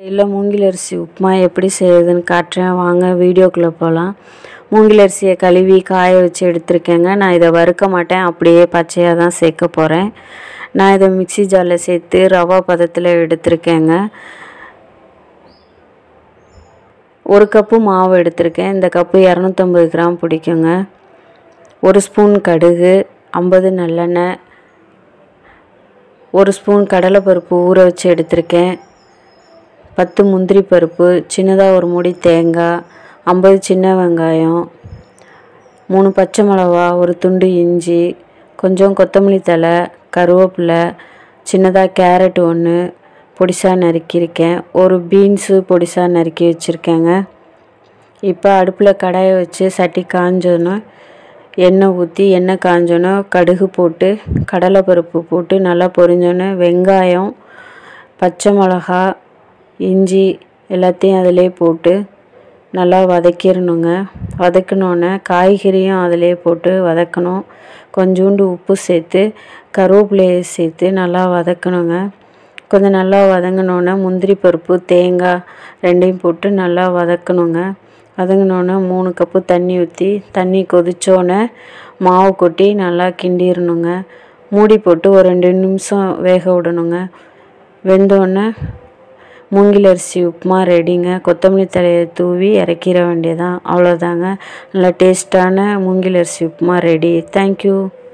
இல்லை மூங்கில் அரிசி உப்புமா எப்படி செய்யுதுன்னு காட்டுறேன் வாங்க வீடியோக்குள்ளே போகலாம் மூங்கில் அரிசியை கழுவி காய வச்சு எடுத்திருக்கேங்க நான் இதை வறுக்க மாட்டேன் அப்படியே பச்சையாக தான் சேர்க்க போகிறேன் நான் இதை மிக்ஸி ஜாரில் சேர்த்து ரவா பதத்தில் எடுத்திருக்கேங்க ஒரு கப்பு மாவு எடுத்திருக்கேன் இந்த கப்பு இரநூத்தம்பது கிராம் பிடிக்குங்க ஒரு ஸ்பூன் கடுகு ஐம்பது நல்லெண்ணெய் ஒரு ஸ்பூன் கடலைப்பருப்பு ஊற வச்சு எடுத்திருக்கேன் பத்து முந்திரி பருப்பு சின்னதாக ஒரு மூடி தேங்காய் ஐம்பது சின்ன வெங்காயம் மூணு பச்சை மிளகா ஒரு துண்டு இஞ்சி கொஞ்சம் கொத்தமல்லி தழை கருவேப்பிலை சின்னதாக கேரட் ஒன்று பொடிசாக நறுக்கியிருக்கேன் ஒரு பீன்ஸு பொடிசாக நறுக்கி வச்சுருக்கேங்க இப்போ அடுப்பில் கடாயை வச்சு சட்டி காஞ்சோன்னே எண்ணெய் ஊற்றி எண்ணெய் காஞ்சோன்னே கடுகு போட்டு கடலைப்பருப்பு போட்டு நல்லா பொரிஞ்சோன்னே வெங்காயம் பச்சை மிளகா இஞ்சி எல்லாத்தையும் அதிலே போட்டு நல்லா வதக்கிடணுங்க வதக்கினோன்னே காய்கறியும் அதிலே போட்டு வதக்கணும் கொஞ்சோண்டு உப்பு சேர்த்து கருவேப்பிலையை சேர்த்து நல்லா வதக்கணுங்க கொஞ்சம் நல்லா வதங்கினோன்னே முந்திரி பருப்பு தேங்காய் ரெண்டையும் போட்டு நல்லா வதக்கணுங்க வதங்கினோன்னே மூணு கப்பு தண்ணி ஊற்றி தண்ணி கொதிச்சோன்னே மாவு கொட்டி நல்லா கிண்டிடணுங்க மூடி போட்டு ஒரு ரெண்டு நிமிஷம் வேக விடணுங்க வெந்தோடனே மூங்கில் அரிசி உப்புமா ரெடிங்க கொத்தமல்லி தலையை தூவி இறக்கிற வேண்டியதான் அவ்வளோதாங்க நல்லா டேஸ்ட்டான மூங்கில் அரிசி உப்புமா ரெடி தேங்க்யூ